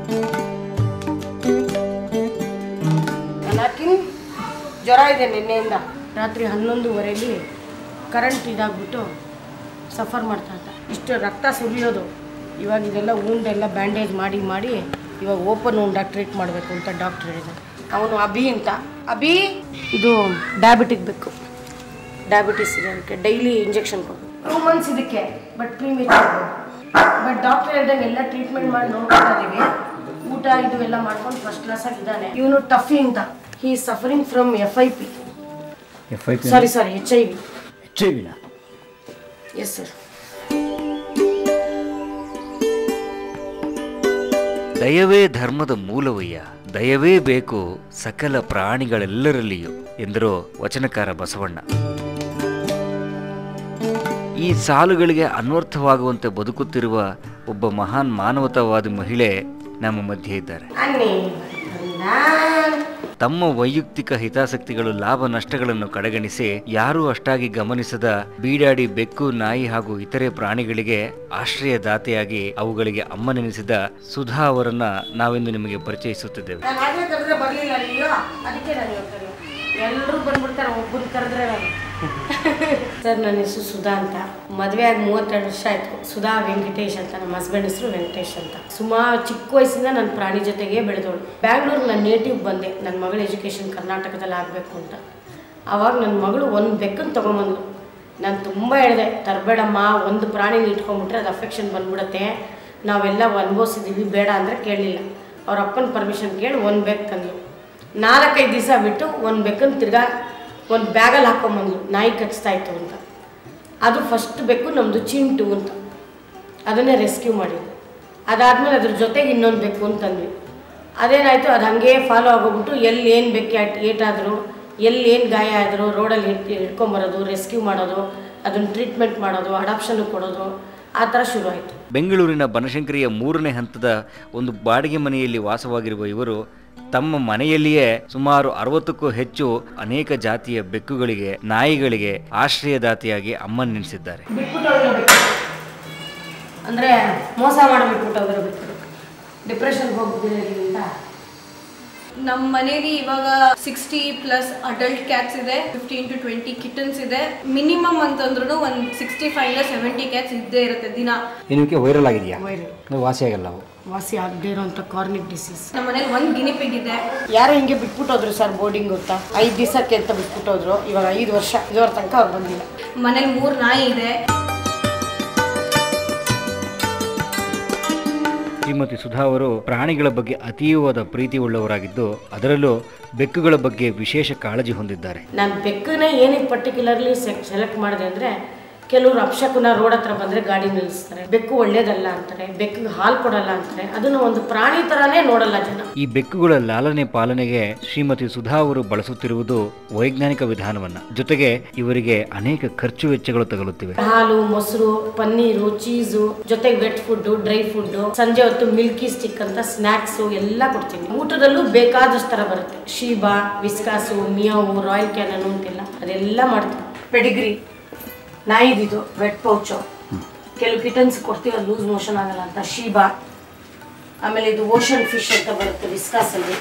ಅನಾಕಿನ್ ಜ್ವರ ಇದೆ ನಿನ್ನೆಯಿಂದ ರಾತ್ರಿ ಹನ್ನೊಂದುವರೆಯಲ್ಲಿ ಕರೆಂಟ್ ಇದಾಗ್ಬಿಟ್ಟು ಸಫರ್ ಮಾಡ್ತಾ ಇದ್ದ ಇಷ್ಟು ರಕ್ತ ಸುರಿಯೋದು ಇವಾಗ ಇದೆಲ್ಲ ಉಂಡೆಲ್ಲ ಬ್ಯಾಂಡೇಜ್ ಮಾಡಿ ಮಾಡಿ ಇವಾಗ ಓಪನ್ ಉಂಡಾಗಿ ಟ್ರೀಟ್ ಮಾಡಬೇಕು ಅಂತ ಡಾಕ್ಟ್ರ್ ಹೇಳಿದ್ದಾರೆ ಅವನು ಅಭಿ ಅಂತ ಅಭಿ ಇದು ಡಯಾಬಿಟಿಕ್ ಬೇಕು ಡಯಾಬಿಟಿಸ್ ಇದೆ ಅದಕ್ಕೆ ಡೈಲಿ ಇಂಜೆಕ್ಷನ್ ಕೊಡಬೇಕು ಟೂ ಮಂತ್ಸ್ ಇದಕ್ಕೆ ಬಟ್ ಪ್ರೀಮೇಚರ್ ಬಟ್ ಡಾಕ್ಟರ್ ಹೇಳ್ದಂಗೆ ಎಲ್ಲ ಟ್ರೀಟ್ಮೆಂಟ್ ಮಾಡಿ ನೋಡ್ಕೊತಾ ಇದೀವಿ ಊಟ ಇದು ಎಲ್ಲ ಮಾಡ್ಕೊಂಡು ಫಸ್ಟ್ ಕ್ಲಾಸ್ ಆಗಿದ್ದಾನೆ ಇವನು ಟಫಿ ಅಂತ he suffering from F I P F I P sorry sorry H I V H I ವಿನ ಎಸ್ ಸರ್ ದಯವೇ ಧರ್ಮದ ಮೂಲವಯ್ಯ ದಯವೇ ಬೇಕು ಸಕಲ ಪ್ರಾಣಿಗಳೆಲ್ಲರಲ್ಲಿಯೂ ಎಂದರು ವಚನಕಾರ ಬಸವಣ್ಣ ಈ ಸಾಲುಗಳಿಗೆ ಅನ್ವರ್ಥವಾಗುವಂತೆ ಬದುಕುತ್ತಿರುವ ಒಬ್ಬ ಮಹಾನ್ ಮಾನವತಾವಾದಿ ಮಹಿಳೆ ನಮ್ಮ ಮಧ್ಯೆ ಇದ್ದಾರೆ ಅನ್ನಿ ತಮ್ಮ ವೈಯಕ್ತಿಕ ಹಿತಾಸಕ್ತಿಗಳು ಲಾಭ ನಷ್ಟಗಳನ್ನು ಕಡೆಗಣಿಸಿ ಯಾರೂ ಅಷ್ಟಾಗಿ ಗಮನಿಸದ ಬೀಡಾಡಿ ಬೆಕ್ಕು ನಾಯಿ ಹಾಗೂ ಇತರೆ ಪ್ರಾಣಿಗಳಿಗೆ ಆಶ್ರಯದಾತೆಯಾಗಿ ಅವುಗಳಿಗೆ ಅಮ್ಮನೆನಿಸಿದ ಸುಧಾ ಅವರನ್ನ ನಾವಿಂದು ನಿಮಗೆ ಪರಿಚಯಿಸುತ್ತಿದ್ದೇವೆ ನಾನು ಆಗಲೇ ಕರೆದ್ರೆ ಬರಲಿಲ್ಲ ನೀವು ಅದಕ್ಕೆ ನಾನು ಹೇಳ್ತಾರೆ ಎಲ್ಲರೂ ಬಂದ್ಬಿಡ್ತಾರೆ ಒಬ್ಬರು ಕರೆದ್ರೆ ನಾನು ಸರ್ ನನ್ನ ಹೆಸರು ಸುಧಾ ಅಂತ ಮದುವೆ ಆಗಿ ಮೂವತ್ತೆರಡು ವರ್ಷ ಆಯಿತು ಸುಧಾ ವೆಂಕಟೇಶ್ ಅಂತ ನಮ್ಮ ಹಸ್ಬೆಂಡ್ ಹೆಸರು ವೆಂಕಟೇಶ್ ಅಂತ ಸುಮಾರು ಚಿಕ್ಕ ವಯಸ್ಸಿಂದ ನನ್ನ ಪ್ರಾಣಿ ಜೊತೆಗೆ ಬೆಳೆದವಳು ಬ್ಯಾಂಗ್ಳೂರು ನನ್ನ ನೇಟಿವ್ ಬಂದೆ ನನ್ನ ಮಗಳ ಎಜುಕೇಷನ್ ಕರ್ನಾಟಕದಲ್ಲಿ ಆಗಬೇಕು ಅಂತ ಆವಾಗ ನನ್ನ ಮಗಳು ಒಂದು ಬೆಕ್ಕನ್ನು ತೊಗೊಂಬಂದ್ಲು ನಾನು ತುಂಬ ಹೇಳಿದೆ ತರಬೇಡಮ್ಮ ಒಂದು ಪ್ರಾಣಿನ ಇಟ್ಕೊಂಡ್ಬಿಟ್ರೆ ಅದು ಅಫೆಕ್ಷನ್ ಬಂದ್ಬಿಡತ್ತೆ ನಾವೆಲ್ಲ ಅನುಭವಿಸಿದ್ದೀವಿ ಬೇಡ ಅಂದರೆ ಕೇಳಲಿಲ್ಲ ಅವ್ರ ಅಪ್ಪನ ಪರ್ಮಿಷನ್ ಕೇಳಿ ಒಂದು ಬೆಕ್ಕು ತಂದ್ಲು ನಾಲ್ಕೈದು ದಿವಸ ಬಿಟ್ಟು ಒಂದು ಬೆಕ್ಕನ್ನು ತಿರ್ಗಾ ಒಂದು ಬ್ಯಾಗಲ್ಲಿ ಹಾಕೊಂಬಂದ್ಲು ನಾಯಿ ಕಚ್ತಾ ಇತ್ತು ಅಂತ ಅದು ಫಸ್ಟ್ ಬೆಕ್ಕು ನಮ್ಮದು ಚಿಂಟು ಅಂತ ಅದನ್ನೇ ರೆಸ್ಕ್ಯೂ ಮಾಡಿದ್ವಿ ಅದಾದಮೇಲೆ ಅದ್ರ ಜೊತೆಗೆ ಇನ್ನೊಂದು ಬೆಕ್ಕು ಅಂತಂದ್ವಿ ಅದೇನಾಯಿತು ಅದು ಹಾಗೆ ಫಾಲೋ ಆಗೋಗ್ಬಿಟ್ಟು ಎಲ್ಲಿ ಏನು ಬೆಕ್ಕೆ ಆಟ್ ಏಟಾದರೂ ಎಲ್ಲಿ ಏನು ಗಾಯ ಆದರೂ ರೋಡಲ್ಲಿ ಹಿಡ್ ಹಿಡ್ಕೊಂಬರೋದು ರೆಸ್ಕ್ಯೂ ಮಾಡೋದು ಅದನ್ನು ಟ್ರೀಟ್ಮೆಂಟ್ ಮಾಡೋದು ಅಡಾಪ್ಷನ್ ಕೊಡೋದು ಆ ಥರ ಶುರು ಆಯಿತು ಬೆಂಗಳೂರಿನ ಬನಶಂಕರಿಯ ಮೂರನೇ ಹಂತದ ಒಂದು ಬಾಡಿಗೆ ಮನೆಯಲ್ಲಿ ವಾಸವಾಗಿರುವ ಇವರು ತಮ್ಮ ಮನೆಯಲ್ಲಿಯೇ ಸುಮಾರು ಅರವತ್ತಕ್ಕೂ ಹೆಚ್ಚು ಅನೇಕ ಜಾತಿಯ ಬೆಕ್ಕುಗಳಿಗೆ ನಾಯಿಗಳಿಗೆ ಆಶ್ರಯದಾತಿಯಾಗಿ ಅಮ್ಮನೆನಿಸಿದ್ದಾರೆ ಬಿಟ್ಬಿಟ್ಟು ಹೋಗಿರ್ಬೇಕು ಅಂದರೆ ಮೋಸ ಮಾಡಿಬಿಟ್ಬಿಟ್ಟು ಹೋಗಿರ್ಬೇಕು ಡಿಪ್ರೆಷನ್ಗೆ ಹೋಗ್ಬಿಟ್ಟಿದ್ದೀರಿ ಅಂತ ನಮ್ಮ ಮನೇಲಿ ಇವಾಗ ಸಿಕ್ಸ್ಟಿ ಪ್ಲಸ್ ಅಡಲ್ಟ್ ಕ್ಯಾಟ್ಸ್ ಇದೆ ಫಿಫ್ಟೀನ್ ಟು ಟ್ವೆಂಟಿ ಕಿಟನ್ಸ್ ಇದೆ ಮಿನಿಮಮ್ ಅಂತಂದ್ರೂ ಒಂದು ಸಿಕ್ಸ್ಟಿ ಫೈವ್ ಇಂದ ಸೆವೆಂಟಿ ಕ್ಯಾಟ್ಸ್ ಇದ್ದೇ ಇರುತ್ತೆ ದಿನ ಏನಕ್ಕೆ ವೈರಲ್ ಆಗಿದೆಯಾ ವೈರಲ್ ವಾಸಿ ಆಗಲ್ಲ ಅವು ವಾಸಿ ಆಗದೇ ಇರೋಂಥ ಕಾರ್ನಿಕ್ ಡಿಸೀಸ್ ನಮ್ಮ ಮನೇಲಿ ಒಂದು ಗಿನಿಪಿಗ್ ಇದೆ ಯಾರೋ ಹಿಂಗೆ ಬಿಟ್ಬಿಟ್ಟು ಹೋದ್ರು ಸರ್ ಬೋರ್ಡಿಂಗ್ ಗೊತ್ತಾ ಐದು ದಿವಸಕ್ಕೆ ಅಂತ ಬಿಟ್ಬಿಟ್ಟು ಹೋದ್ರು ಇವಾಗ ಐದು ವರ್ಷ ಇದುವರೆ ತನಕ ಅವ್ರು ಬಂದಿಲ್ಲ ಮನೇಲಿ ಮೂರು ನಾಯಿ ಇದೆ ಶ್ರೀಮತಿ ಸುಧಾ ಅವರು ಪ್ರಾಣಿಗಳ ಬಗ್ಗೆ ಅತೀವಾದ ಪ್ರೀತಿ ಉಳ್ಳವರಾಗಿದ್ದು ಅದರಲ್ಲೂ ಬೆಕ್ಕುಗಳ ಬಗ್ಗೆ ವಿಶೇಷ ಕಾಳಜಿ ಹೊಂದಿದ್ದಾರೆ ನಾನು ಬೆಕ್ಕನ್ನೇ ಏನಕ್ಕೆ ಪರ್ಟಿಕ್ಯುಲರ್ಲಿ ಸೆಲೆಕ್ಟ್ ಮಾಡಿದೆ ಅಂದರೆ ಕೆಲವರು ಅಪ್ಶಕುನ ರೋಡ್ ಹತ್ರ ಬಂದರೆ ಗಾಡಿ ನಿಲ್ಲಿಸ್ತಾರೆ ಬೆಕ್ಕು ಒಳ್ಳೇದಲ್ಲ ಅಂತಾರೆ ಬೆಕ್ಕಿಗೆ ಹಾಲು ಕೊಡಲ್ಲ ಅಂತಾರೆ ಅದನ್ನು ಒಂದು ಪ್ರಾಣಿ ಥರನೇ ನೋಡಲ್ಲ ಜನ ಈ ಬೆಕ್ಕುಗಳ ಲಾಲನೆ ಪಾಲನೆಗೆ ಶ್ರೀಮತಿ ಸುಧಾ ಅವರು ಬಳಸುತ್ತಿರುವುದು ವೈಜ್ಞಾನಿಕ ವಿಧಾನವನ್ನ ಜೊತೆಗೆ ಇವರಿಗೆ ಅನೇಕ ಖರ್ಚು ವೆಚ್ಚಗಳು ತಗಲುತ್ತಿವೆ ಹಾಲು ಮೊಸರು ಪನ್ನೀರು ಚೀಸು ಜೊತೆಗೆ ವೆಟ್ ಫುಡ್ ಡ್ರೈ ಫುಡ್ ಸಂಜೆ ಹೊತ್ತು ಮಿಲ್ಕಿ ಸ್ಟಿಕ್ ಅಂತ ಸ್ನ್ಯಾಕ್ಸು ಎಲ್ಲ ಕೊಡ್ತೀನಿ ಊಟದಲ್ಲೂ ಬೇಕಾದಷ್ಟು ಥರ ಬರುತ್ತೆ Sheba Whiskas Meo Royal Canin ಅಂತೆಲ್ಲ ಅದೆಲ್ಲ ಮಾಡ್ತೀನಿ ಪೆಡಿಗ್ರಿ ನಾಯಿದಿದು ವೆಟ್ ಪೌಚು ಕೆಲವು ಕಿಟನ್ಸ್ ಕೊಡ್ತೀವಿ ಅದು ಲೂಸ್ ಮೋಷನ್ ಆಗಲ್ಲ ಅಂತ ಶೀಬಾ ಆಮೇಲೆ ಇದು ಓಷನ್ ಫಿಶ್ ಅಂತ ಬರುತ್ತೆ ವಿಸ್ಕಾಸಲ್ಲಿ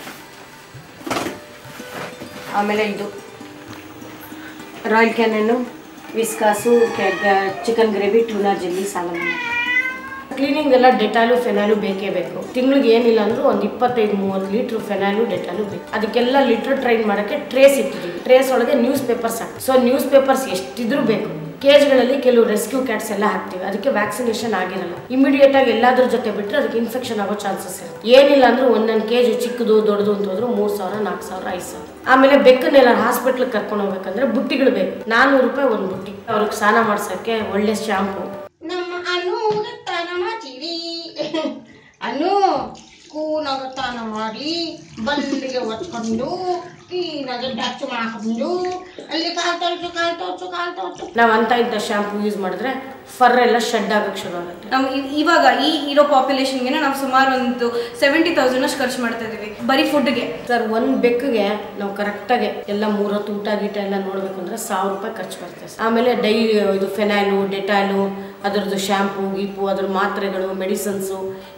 ಆಮೇಲೆ ಇದು ರಾಯಲ್ ಕ್ಯಾನನ್ನು Whiskas chicken gravy tuna jelly salmon cleaning ಎಲ್ಲ ಡೆಟಾಲು ಫೆನಾಲು ಬೇಕೇ ಬೇಕು ತಿಂಗಳಿಗೆ ಏನಿಲ್ಲ ಅಂದ್ರೂ ಒಂದು ಇಪ್ಪತ್ತೈದು ಮೂವತ್ತು ಲೀಟ್ರ್ ಫೆನಾಲು ಡೆಟಾಲು ಬೇಕು ಅದಕ್ಕೆಲ್ಲ ಲೀಟ್ರ್ ಟ್ರೈನ್ ಮಾಡೋಕ್ಕೆ ಟ್ರೇಸ್ ಇಟ್ಟಿದ್ದೀವಿ ಟ್ರೇಸ್ ಒಳಗೆ ನ್ಯೂಸ್ ಪೇಪರ್ಸ್ ಹಾಕಿ ಸೊ ನ್ಯೂಸ್ ಪೇಪರ್ಸ್ ಎಷ್ಟಿದ್ರೂ ಬೇಕು ಕೇಜ್ಗಳಲ್ಲಿ ಕೆಲವು ರೆಸ್ಕ್ಯೂ ಕ್ಯಾಟ್ಸ್ ಎಲ್ಲ ಹಾಕ್ತೀವಿ ಅದಕ್ಕೆ ವ್ಯಾಕ್ಸಿನೇಷನ್ ಆಗಿರಲ್ಲ ಇಮಿಡಿಯೇಟ್ ಆಗಿ ಎಲ್ಲಾದ್ರ ಜೊತೆ ಬಿಟ್ಟರೆ ಅದಕ್ಕೆ ಇನ್ಫೆಕ್ಷನ್ ಆಗೋ ಚಾನ್ಸಸ್ ಇರುತ್ತೆ ಏನಿಲ್ಲ ಅಂದ್ರೂ ಒಂದೊಂದು ಕೇಜ್ ಚಿಕ್ಕದು ದೊಡ್ಡದು ಅಂತ ಹೋದ್ರು ಮೂರು ಸಾವಿರ ನಾಲ್ಕು ಸಾವಿರ ಐದು ಸಾವಿರ ಆಮೇಲೆ ಬೆಕ್ಕನ್ನೆಲ್ಲ ಹಾಸ್ಪಿಟ್ಲಿಗೆ ಕರ್ಕೊಂಡು ಹೋಗ್ಬೇಕಂದ್ರೆ ಬುಟ್ಟಿಗಳು ಬೇಕು ನಾನ್ನೂರು ರೂಪಾಯಿ ಒಂದು ಬುಟ್ಟಿ ಅವ್ರಿಗೆ ಸ್ನಾನ ಮಾಡ್ಸೋಕ್ಕೆ ಒಳ್ಳೆ ಶಾಂಪು ನಮ್ಮ ಅನು ತಾನ ಮಾಡ್ತೀವಿ ಅನು ಕೂನಾಗ ತಾನ ಮಾಡಿ ಬಲ್ಲಿಗೆ ಒತ್ಕೊಂಡು ಕ್ಲೀನಾಗಿ ಡಚ್ಚು ಮಾಡ್ಕೊಂಡು ಅಲ್ಲಿ ಕಾಲು ತೊಳ್ಸು ಕಾಲು ತೊಳ್ಸು ಕಾಲು ತೊಳ್ಸು ನಾವು ಅಂತ ಇಂಥ ಶಾಂಪು ಯೂಸ್ ಮಾಡಿದ್ರೆ ಫರ್ ಎಲ್ಲ ಶೆಡ್ ಆಗಕ್ಕೆ ಶುರು ಆಗುತ್ತೆ ನಾವು ಇ- ಇವಾಗ ಈ ಇರೋ ಪಾಪ್ಯುಲೇಷನ್ಗೆ ನಾವು ಸುಮಾರು ಒಂದು ಸೆವೆಂಟಿ ತೌಸಂಡ್ ಅಷ್ಟು ಖರ್ಚು ಮಾಡ್ತಾ ಇದೀವಿ ಬರೀ ಫುಡ್ಗೆ ಸರ್ ಒಂದು ಬೆಕ್ಕಿಗೆ ನಾವು ಕರೆಕ್ಟಾಗಿ ಎಲ್ಲ ಮೂರೊತ್ತು ಊಟ ಗೀಟ ಎಲ್ಲ ನೋಡಬೇಕು ಅಂದ್ರೆ ಸಾವಿರ ರೂಪಾಯಿ ಖರ್ಚು ಬರುತ್ತೆ ಸರ್. ಆಮೇಲೆ ಡೈಲಿ ಇದು ಫೆನಾಯ್ಲು ಡೆಟಾಲು ಅದರದ್ದು ಶ್ಯಾಂಪು ಗೀಪು ಅದ್ರ ಮಾತ್ರೆಗಳು ಮೆಡಿಸನ್ಸು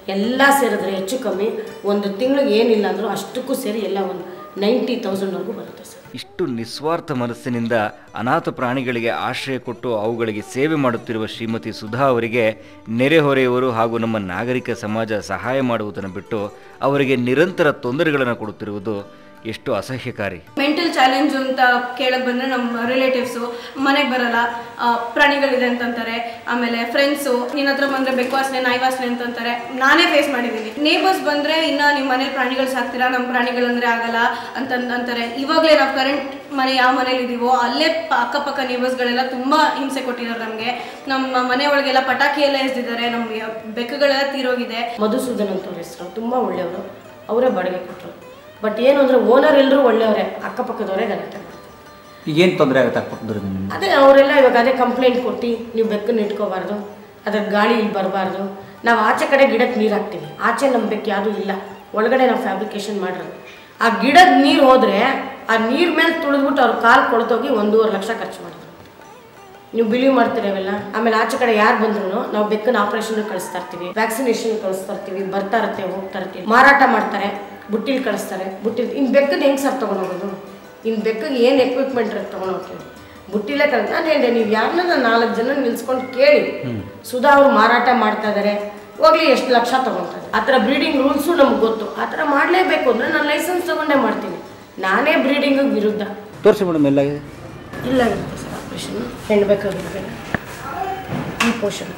ಎಲ್ಲ ಸೇರಿದ್ರೆ ಹೆಚ್ಚು ಕಮ್ಮಿ ಒಂದು ತಿಂಗಳಿಗೆ ಏನಿಲ್ಲ ಅಂದರೂ ಅಷ್ಟಕ್ಕೂ ಸೇರಿ ಎಲ್ಲ ಒಂದು ನೈಂಟಿ ತೌಸಂಡ್ವರೆಗೂ ಬರುತ್ತೆ ಸರ್ ಇಷ್ಟು ನಿಸ್ವಾರ್ಥ ಮನಸ್ಸಿನಿಂದ ಅನಾಥ ಪ್ರಾಣಿಗಳಿಗೆ ಆಶ್ರಯ ಕೊಟ್ಟು ಅವುಗಳಿಗೆ ಸೇವೆ ಮಾಡುತ್ತಿರುವ ಶ್ರೀಮತಿ ಸುಧಾ ಅವರಿಗೆ ನೆರೆಹೊರೆಯವರು ಹಾಗೂ ನಮ್ಮ ನಾಗರಿಕ ಸಮಾಜ ಸಹಾಯ ಮಾಡುವುದನ್ನು ಬಿಟ್ಟು ಅವರಿಗೆ ನಿರಂತರ ತೊಂದರೆಗಳನ್ನು ಕೊಡುತ್ತಿರುವುದು ಎಷ್ಟು ಅಸಹ್ಯಕಾರಿ ಮೆಂಟಲ್ ಚಾಲೆಂಜ್ ಅಂತ ಕೇಳಕ್ ಬಂದ್ರೆ ನಮ್ಮ ರಿಲೇಟಿವ್ಸು ಮನೆಗೆ ಬರಲ್ಲ ಆ, ಪ್ರಾಣಿಗಳಿದೆ ಅಂತಂತಾರೆ ಆಮೇಲೆ ಫ್ರೆಂಡ್ಸು ನಿನ್ನ ಹತ್ರ ಬಂದ್ರೆ ಬೆಕ್ಕು ವಾಸನೆ ನಾಯಿ ವಾಸನೆ ಅಂತಂತಾರೆ ನಾನೇ ಫೇಸ್ ಮಾಡಿದ್ದೀನಿ ನೇಬರ್ಸ್ ಬಂದ್ರೆ ಇನ್ನ ನಿಮ್ಮ ಮನೇಲಿ ಪ್ರಾಣಿಗಳು ಸಾಕ್ತೀರಾ ನಮ್ಮ ಪ್ರಾಣಿಗಳಂದ್ರೆ ಆಗಲ್ಲ ಅಂತ ಅಂತಾರೆ ಇವಾಗಲೇ ನಾವು ಕರೆಂಟ್ ಮನೆ ಯಾವ ಮನೇಲಿ ಇದೀವೋ ಅಲ್ಲೇ ಪ- ಅಕ್ಕಪಕ್ಕ ನೇಬರ್ಸ್ಗಳೆಲ್ಲ ತುಂಬಾ ಹಿಂಸೆ ಕೊಟ್ಟಿದ್ದಾರೆ ನಮಗೆ ನಮ್ಮ ಮನೆ ಒಳಗೆಲ್ಲ ಪಟಾಕಿ ಎಲ್ಲ ಎಸ್ದಿದ್ದಾರೆ ನಮ್ಮ ಬೆಕ್ಕುಗಳೆಲ್ಲ ತೀರೋಗಿದೆ ಮಧುಸೂದನ್ ಅಂತ ಅವ್ರ ಹೆಸರು ತುಂಬ ಒಳ್ಳೆಯವರು ಅವರೇ ಬಾಡಿಗೆ ಕೊಟ್ಟರು ಬಟ್ ಏನು ಅಂದರೆ ಓನರ್ ಎಲ್ಲರೂ ಒಳ್ಳೆಯವರೇ ಅಕ್ಕಪಕ್ಕದವರೇ ಗಲಾಟೆ ಮಾಡ್ತಾರೆ ಈಗೇನು ತೊಂದರೆ ಆಗುತ್ತೆ ಅಕ್ಕಪಕ್ಕದವ್ರಿಗೆ ನಿಮ್ಗೆ ಅದೇ ಅವರೆಲ್ಲ ಇವಾಗ ಅದೇ ಕಂಪ್ಲೇಂಟ್ ಕೊಟ್ಟು ನೀವು ಬೆಕ್ಕನ್ನು ಇಟ್ಕೋಬಾರ್ದು ಅದ್ರ ಗಾಳಿ ಇಲ್ಲಿ ಬರಬಾರ್ದು ನಾವು ಆಚೆ ಕಡೆ ಗಿಡಕ್ಕೆ ನೀರು ಹಾಕ್ತೀವಿ ಆಚೆ ನಮ್ಮ ಬೆಕ್ಕು ಯಾವುದೂ ಇಲ್ಲ ಒಳಗಡೆ ನಾವು ಫ್ಯಾಬ್ರಿಕೇಶನ್ ಮಾಡಿರೋದು ಆ ಗಿಡದ ನೀರು ಹೋದರೆ ಆ ನೀರು ಮೇಲೆ ತುಳಿದ್ಬಿಟ್ಟು ಅವ್ರ ಕಾಲು ಕೊಳ್ತೋಗಿ ಒಂದೂವರೆ ಲಕ್ಷ ಖರ್ಚು ಮಾಡಿದ್ರು ನೀವು ಬಿಲೀವ್ ಮಾಡ್ತೀರಿ ಅವೆಲ್ಲ ಆಮೇಲೆ ಆಚೆ ಕಡೆ ಯಾರು ಬಂದ್ರು ನಾವು ಬೆಕ್ಕನ ಆಪರೇಷನ್ ಕಳಿಸ್ತಾ ಇರ್ತೀವಿ ವ್ಯಾಕ್ಸಿನೇಷನ್ ಕಳಿಸ್ತಾ ಇರ್ತೀವಿ ಬರ್ತಾ ಇರುತ್ತೆ ಹೋಗ್ತಾ ಇರ್ತೀವಿ ಮಾರಾಟ ಮಾಡ್ತಾರೆ ಬುಟ್ಟಿಲಿ ಕಳಿಸ್ತಾರೆ ಬುಟ್ಟಿಲಿ ಇನ್ನು ಬೆಕ್ಕದ ಹೆಂಗೆ ಸರ್ ತೊಗೊಂಡು ಹೋಗೋದು ಇನ್ನು ಬೆಕ್ಕಗೆ ಏನು ಎಕ್ವಿಪ್ಮೆಂಟ್ ಇರುತ್ತೆ ತೊಗೊಂಡು ಹೋಗ್ತೀವಿ ಬುಟ್ಟಿಲೇ ಕಳಿಸ್ ನಾನು ಹೇಳಿದೆ ನೀವು ಯಾರನ್ನ ನಾಲ್ಕು ಜನ ನಿಲ್ಸ್ಕೊಂಡು ಕೇಳಿ ಸುಧಾ ಅವ್ರು ಮಾರಾಟ ಮಾಡ್ತಾ ಇದ್ದಾರೆ ಹೋಗ್ಲಿ ಎಷ್ಟು ಲಕ್ಷ ತೊಗೊತಾರೆ ಆ ಥರ ಬ್ರೀಡಿಂಗ್ ರೂಲ್ಸು ನಮ್ಗೆ ಗೊತ್ತು ಆ ಥರ ಮಾಡಲೇಬೇಕು ಅಂದರೆ ನಾನು ಲೈಸೆನ್ಸ್ ತೊಗೊಂಡೇ ಮಾಡ್ತೀನಿ ನಾನೇ ಬ್ರೀಡಿಂಗಿಗೆ ವಿರುದ್ಧ ತೋರಿಸಿ ಮೇಡಮ್ ಎಲ್ಲಾಗಿದೆ ಇಲ್ಲ ಇರುತ್ತೆ ಸರ್ ಆಪ್ರೇಷನ್ ಹೆಣ್ಣು ಬೇಕಾಗಿರುತ್ತೆ ಈ ಪೋಷನ್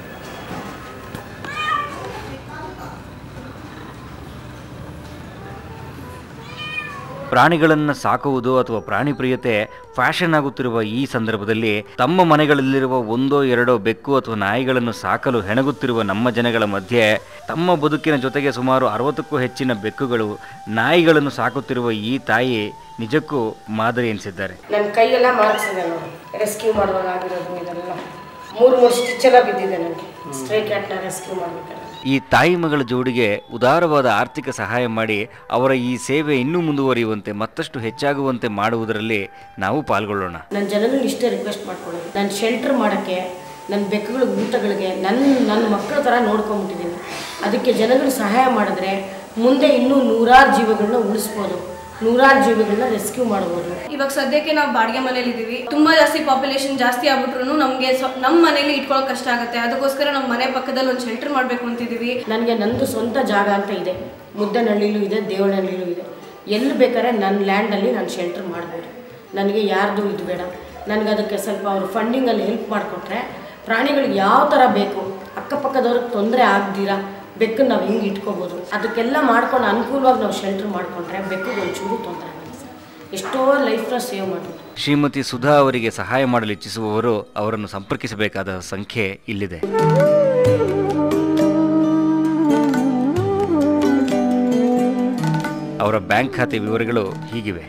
ಪ್ರಾಣಿಗಳನ್ನು ಸಾಕುವುದು ಅಥವಾ ಪ್ರಾಣಿ ಪ್ರಿಯತೆ ಫ್ಯಾಷನ್ ಆಗುತ್ತಿರುವ ಈ ಸಂದರ್ಭದಲ್ಲಿ ತಮ್ಮ ಮನೆಗಳಲ್ಲಿರುವ ಒಂದೋ ಎರಡೋ ಬೆಕ್ಕು ಅಥವಾ ನಾಯಿಗಳನ್ನು ಸಾಕಲು ಹೆಣಗುತ್ತಿರುವ ನಮ್ಮ ಜನಗಳ ಮಧ್ಯೆ ತಮ್ಮ ಬದುಕಿನ ಜೊತೆಗೆ ಸುಮಾರು ಅರವತ್ತಕ್ಕೂ ಹೆಚ್ಚಿನ ಬೆಕ್ಕುಗಳು ನಾಯಿಗಳನ್ನು ಸಾಕುತ್ತಿರುವ ಈ ತಾಯಿ ನಿಜಕ್ಕೂ ಮಾದರಿ ಎನಿಸಿದ್ದಾರೆ ನನ್ನ ಕೈಯೆಲ್ಲ ಮಾರ್ಕ್ಸಿದೆ ನೋಡಿ ರೆಸ್ಕ್ಯೂ ಮಾಡುವಾಗ ಆಗಿರೋದು ಇದೆಲ್ಲ ಮೂರು ಮೂರು ಸ್ಟಿಚ್ ಎಲ್ಲ ಬಿದ್ದಿದೆ ನನಗೆ ಸ್ಟ್ರೇ ಕ್ಯಾಟ್ನ ರೆಸ್ಕ್ಯೂ ಮಾಡಬೇಕಾದ್ರೆ ಈ ತಾಯಿ ಮಗಳ ಜೋಡಿಗೆ ಉದಾರವಾದ ಆರ್ಥಿಕ ಸಹಾಯ ಮಾಡಿ ಅವರ ಈ ಸೇವೆ ಇನ್ನೂ ಮುಂದುವರಿಯುವಂತೆ ಮತ್ತಷ್ಟು ಹೆಚ್ಚಾಗುವಂತೆ ಮಾಡುವುದರಲ್ಲಿ ನಾವು ಪಾಲ್ಗೊಳ್ಳೋಣ ನನ್ನ ಜನಗಳು ಇಷ್ಟೇ ರಿಕ್ವೆಸ್ಟ್ ಮಾಡ್ಕೊಳ್ಳೋದು ನಾನು ಶೆಲ್ಟರ್ ಮಾಡೋಕ್ಕೆ ನನ್ನ ಬೆಕ್ಕುಗಳ ಊಟಗಳಿಗೆ ನನ್ನ ನನ್ನ ಮಕ್ಕಳ ಥರ ನೋಡ್ಕೊಂಬಿಟ್ಟಿದ್ದೀನಿ ಅದಕ್ಕೆ ಜನಗಳು ಸಹಾಯ ಮಾಡಿದ್ರೆ ಮುಂದೆ ಇನ್ನೂ ನೂರಾರು ಜೀವಗಳನ್ನ ಉಳಿಸ್ಬೋದು ನೂರಾರು ಜೀವಗಳನ್ನ ರೆಸ್ಕ್ಯೂ ಮಾಡ್ಬೋದು ಇವಾಗ ಸದ್ಯಕ್ಕೆ ನಾವು ಬಾಡಿಗೆ ಮನೇಲಿ ಇದೀವಿ ತುಂಬಾ ಜಾಸ್ತಿ ಪಾಪ್ಯುಲೇಷನ್ ಜಾಸ್ತಿ ಆಗ್ಬಿಟ್ರು ನಮಗೆ ನಮ್ಮ ಮನೇಲಿ ಇಟ್ಕೊಳ್ಳೋಕೆ ಕಷ್ಟ ಆಗುತ್ತೆ ಅದಕ್ಕೋಸ್ಕರ ನಮ್ಮ ಮನೆ ಪಕ್ಕದಲ್ಲಿ ಒಂದು ಶೆಲ್ಟರ್ ಮಾಡಬೇಕು ಅಂತಿದೀವಿ ನನಗೆ ನಂದು ಸ್ವಂತ ಜಾಗ ಅಂತ ಇದೆ ಮುದ್ದನಹಳ್ಳಿಲೂ ಇದೆ ದೇವನಹಳ್ಳಿಲೂ ಇದೆ ಎಲ್ಲಿ ಬೇಕಾದ್ರೆ ನನ್ನ ಲ್ಯಾಂಡಲ್ಲಿ ನಾನು ಶೆಲ್ಟರ್ ಮಾಡ್ಬೋದು ನನಗೆ ಯಾರ್ದು ಇದು ಬೇಡ ನನಗೆ ಅದಕ್ಕೆ ಸ್ವಲ್ಪ ಅವರು ಫಂಡಿಂಗಲ್ಲಿ ಹೆಲ್ಪ್ ಮಾಡಿಕೊಟ್ರೆ ಪ್ರಾಣಿಗಳಿಗೆ ಯಾವ ಥರ ಬೇಕು ಅಕ್ಕಪಕ್ಕದವ್ರಿಗೆ ತೊಂದರೆ ಆಗ್ದಿರಾ ಬೆಕ್ಕನ್ನು ನಾವು ಹೆಂಗೆ ಇಟ್ಕೋಬೋದು ಅದಕ್ಕೆಲ್ಲ ಮಾಡ್ಕೊಂಡು ಅನುಕೂಲವಾಗಿ ನಾವು ಶೆಲ್ಟರ್ ಮಾಡಿಕೊಂಡ್ರೆ ಬೆಕ್ಕಿಗೆ ಒಂಚೂರು ತೊಂದರೆ ಆಗಲ್ಲ ಸರ್ ಎಷ್ಟೋ ಲೈಫ್ನ ಸೇವ್ ಮಾಡ್ಬೋದು ಶ್ರೀಮತಿ ಸುಧಾ ಅವರಿಗೆ ಸಹಾಯ ಮಾಡಲು ಇಚ್ಛಿಸುವವರು ಅವರನ್ನು ಸಂಪರ್ಕಿಸಬೇಕಾದ ಸಂಖ್ಯೆ ಇಲ್ಲಿದೆ ಅವರ ಬ್ಯಾಂಕ್ ಖಾತೆ ವಿವರಗಳು ಹೀಗಿವೆ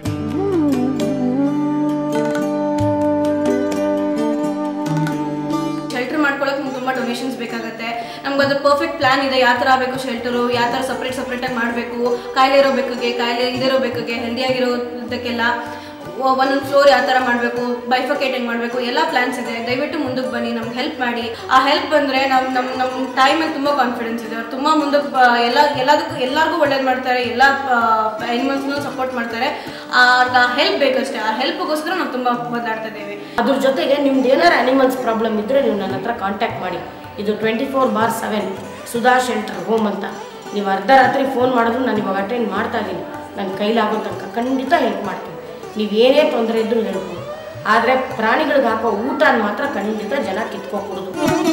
ಶೆಲ್ಟರ್ ಮಾಡ್ಕೊಳಕ್ಕೆ ನಮ್ಗೆ ತುಂಬ ಡೊನೇಷನ್ಸ್ ಬೇಕಾಗುತ್ತೆ ನಮ್ಗೆ ಅದು ಪರ್ಫೆಕ್ಟ್ ಪ್ಲಾನ್ ಇದೆ ಯಾವ ಥರ ಆಗಬೇಕು ಶೆಲ್ಟರು ಯಾವ ಥರ ಸಪ್ರೇಟ್ ಸಪ್ರೇಟಾಗಿ ಮಾಡಬೇಕು ಕಾಯಿಲೆ ಇರೋ ಬೆಕ್ಕಿಗೆ ಕಾಯಿಲೆ ಇದಿರೋ ಬೆಕ್ಕಿಗೆ ಹೆಲ್ದಿಯಾಗಿರೋದಕ್ಕೆಲ್ಲ ಒಂದೊಂದು ಫ್ಲೋರ್ ಯಾವ ಥರ ಮಾಡಬೇಕು ಬೈಫಕೇಟ್ ಹೆಂಗೆ ಮಾಡಬೇಕು ಎಲ್ಲ ಪ್ಲಾನ್ಸ್ ಇದೆ ದಯವಿಟ್ಟು ಮುಂದಕ್ಕೆ ಬನ್ನಿ ನಮ್ಗೆ ಹೆಲ್ಪ್ ಮಾಡಿ ಆ ಹೆಲ್ಪ್ ಬಂದರೆ ನಮ್ಮ ನಮ್ಮ ನಮ್ಮ ಟೈಮಲ್ಲಿ ತುಂಬ ಕಾನ್ಫಿಡೆನ್ಸ್ ಇದೆ ಅವ್ರು ತುಂಬ ಮುಂದಕ್ಕೆ ಬ- ಎಲ್ಲ ಎಲ್ಲದಕ್ಕೂ ಎಲ್ಲರಿಗೂ ಒಳ್ಳೇದು ಮಾಡ್ತಾರೆ ಎಲ್ಲ ಅನಿಮಲ್ಸ್ನೂ ಸಪೋರ್ಟ್ ಮಾಡ್ತಾರೆ ಆ ಹೆಲ್ಪ್ ಬೇಕಷ್ಟೇ ಆ ಹೆಲ್ಪ್ಗೋಸ್ಕರ ನಾವು ತುಂಬ ಬದಲಾಡ್ತಾ ಇದ್ದೀವಿ ಅದ್ರ ಜೊತೆಗೆ ನಿಮ್ದು ಏನಾರು ಅನಿಮಲ್ಸ್ ಪ್ರಾಬ್ಲಮ್ ಇದ್ದರೆ ನೀವು ನನ್ನ ಹತ್ರ ಕಾಂಟ್ಯಾಕ್ಟ್ ಮಾಡಿ ಇದು twenty four by seven Sudha shelter home ಅಂತ ನೀವು ಅರ್ಧ ರಾತ್ರಿ ಫೋನ್ ಮಾಡಿದ್ರು ನಾನು ಇವಾಗ ಅಟೆಂಡ್ ಮಾಡ್ತಾ ಇದ್ದೀನಿ ನನ್ನ ಕೈಲಾಗೋ ತನಕ ಖಂಡಿತ ಹೆಲ್ಪ್ ಮಾಡ್ತೀನಿ ನೀವು ಏನೇ ತೊಂದರೆ ಇದ್ದರೂ ಹೇಳ್ಬೋದು ಆದರೆ ಪ್ರಾಣಿಗಳಿಗೆ ಹಾಕೋ ಊಟನ ಮಾತ್ರ ಖಂಡಿತ ಜನ ಕಿತ್ಕೋಕೂಡದು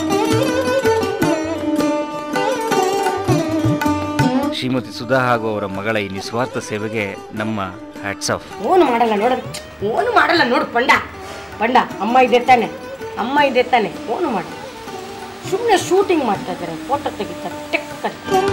ಶ್ರೀಮತಿ ಸುಧಾ ಹಾಗೂ ಅವರ ಮಗಳ ಈ ನಿಸ್ವಾರ್ಥ ಸೇವೆಗೆ ನಮ್ಮ ಹ್ಯಾಟ್ಸ್ ಆಫ್ ಓನು ಮಾಡಲ್ಲ ನೋಡ ಓನು ಮಾಡಲ್ಲ ನೋಡು ಪಂಡ ಪಂಡ ಅಮ್ಮ ಇದೆ ತಾನೆ ಅಮ್ಮ ಇದೆ ತಾನೆ ಓನು ಮಾಡಿ ಸುಮ್ಮನೆ ಶೂಟಿಂಗ್ ಮಾಡ್ತಾ ಇದ್ದಾರೆ ಫೋಟೋ ತೆಗಿತಾರೆ ಟೆಕ್ ಕಟ್